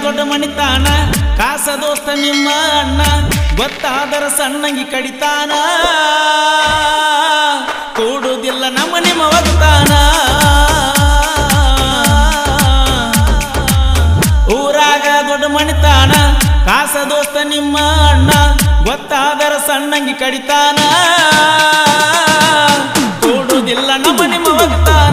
ದೊಡ್ಡ ಮಣಿತಾನ ಕಾಸ ದೋಸ್ತ ನಿಮ್ಮ ಅಣ್ಣ ಗೊತ್ತಾದರ ಸಣ್ಣಂಗಿ ಕಡಿತಾನ ಕೂಡುದಿಲ್ಲ ನಮ್ಮ ನಿಮ್ಮ ಒಗ್ತಾನ ಊರಾಗ ದೊಡ್ಡ ಮಣಿತಾನ ಕಾಸ ದೋಸ್ತ ನಿಮ್ಮ ಅಣ್ಣ ಗೊತ್ತಾದರ ಸಣ್ಣಂಗಿ ಕಡಿತಾನ ಕೂಡುದಿಲ್ಲ ನಮ್ಮ ನಿಮ್ಮ ಒಗ್ತಾನ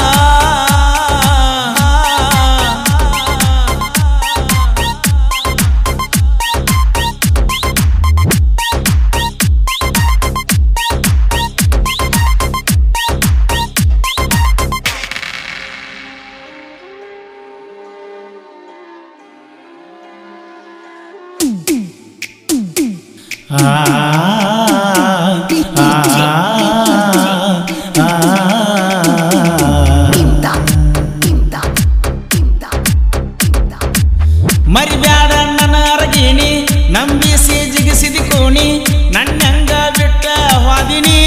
ಮರಿಬ್ಯಾಡ ನನ್ನ ಅರಗಿಣಿ ನಂಬಿಸಿ ಜಿಗಿಸಿದಿ ಕೋಣಿ ನನ್ನಂಗ ಬಿಟ್ಟ ವಾದಿನಿ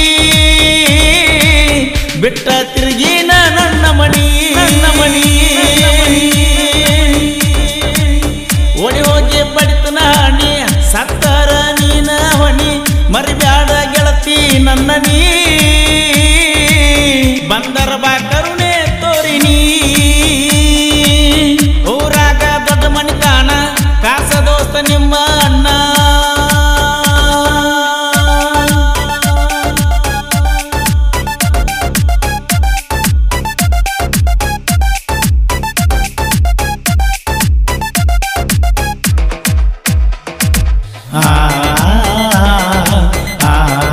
ಬಿಟ್ಟ ತಿರುಗಿನ ನನ್ನ ಮಣಿ ನನ್ನ ಮಣಿ ಓಡಿ ಹೋಗಿ ಬಡಿತನ ಹಣಿ ಸತ್ತರ ನೀನ ಹೊಣಿ ಮರಿಬ್ಯಾಡ ಗೆಳತಿ ನನ್ನ ನೀ ಬಂದರ ಬಾ ಕರುಣೆ ತೋರಿನಿ ಊರಾಗ ದೊಡ್ಡ ಮಣಿತಾನ ಕಾಸ ದೋಸ್ತ ನಿಮ್ಮ ಅಣ್ಣ ಆ, ಆ,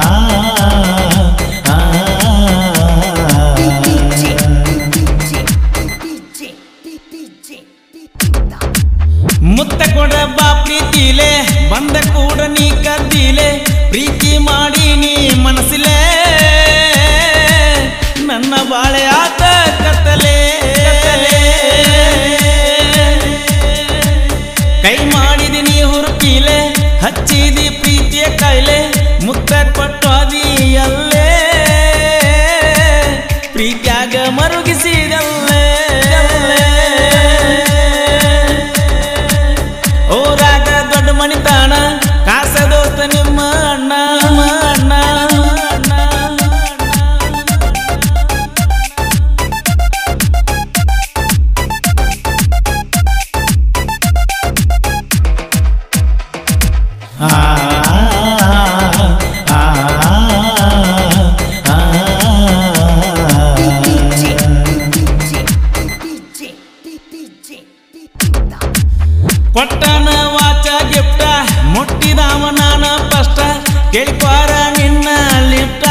ಆ, ಮುತ್ತ ಕೊಡ ಬಾ ಪ್ರೀತಿಲೆ ಬಂದ ಕೂಡ ನೀ ಕದ್ದಿಲೆ ಪ್ರೀತಿ ಮಾಡಿ ನೀ ಮನಸ್ಸಿಲೆ ನನ್ನ ಬಾಳೆ ಆತ ಕತ್ತಲೆ ಕತ್ತಲೆ. ಕೈ ಮಾಡಿದಿನಿ ಹುರುಪಿಲೆ ಹಚ್ಚಿದಿ ಪ್ರೀತಿಯ ಕಾಯಿಲೆ ಮುತ್ತ ಕೊಟ್ಟು ಅದಿ ಅಲ್ಲೇ ಪ್ರೀತಿಯಾಗ ಮರುಗಿಸಿದಲ್ಲೇ ಊರಾಗ ದೊಡ್ಡ ಮಣಿತಾಣ ಕಾಸ ದೋಸ್ತ ನಿಮ್ಮ ಅಣ್ಣ ನಿಮ್ಮ ಅಣ್ಣ ಅಣ್ಣ, ಅಣ್ಣ. ಆ, ಆ, ಆ, ಕೊಟ್ಟನ ವಾಚ ಗಿಫ್ಟ ಮುಟ್ಟಿದಾವ ನಾನ ಫಸ್ಟ್ ಕೇಳಿಪಾರ ನಿನ್ನ ಲಿಫ್ಟ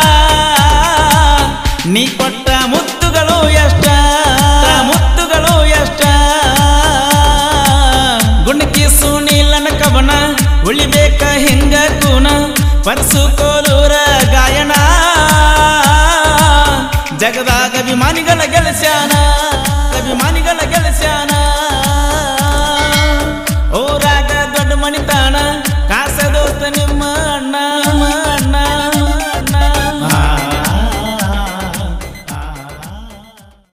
ನೀ ಕೊಟ್ಟ ಮುತ್ತುಗಳು ಎಷ್ಟ ಮುತ್ತುಗಳು ಎಷ್ಟ ಗುಣಕಿ ಸುನಿಲನ ಕವನ ಉಳಿಬೇಕ ಹಿಂಗ ಕೂನ ಪರ್ಸು ಕೋಲೂರ ಗಾಯನ ಜಗದಾಗ ಅಭಿಮಾನಿಗಳ ಗೆಳಸ್ಯಾನ ಅಭಿಮಾನಿ